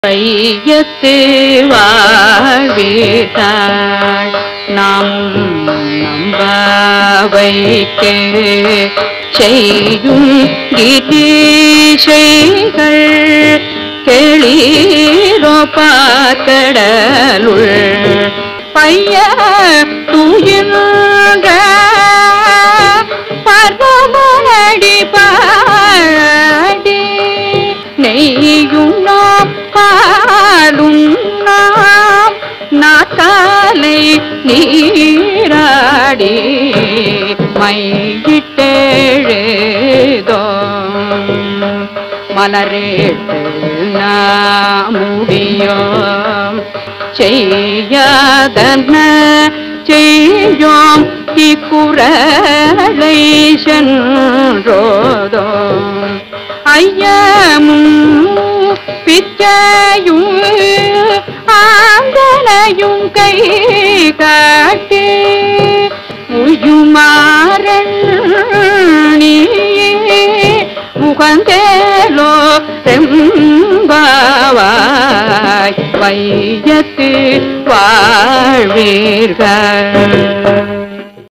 பையத்து வாழ்வீட்டாள் நாம் நம்ப வைக்க செய்யும் கீதீசைகள் கேளீரோ பார்க்கடலுள் பைய துயின்ற பரமனடி பாடி நெய்யும் நாம் பாலும் நாம் நாத்தாலை நீராடி மையிட்டெழுதோ மலரேட்டு முடியோம் செய்யாதன செய்யோம் இக்குறளை சென்றோதோம் ஐயமும் பிச்சையும் ஆந்தனையும் கை காட்டி உயுமாறன் நீயே முகந்தேலோ செம்பாவாய் வையத்து வாழ்வீர்கள்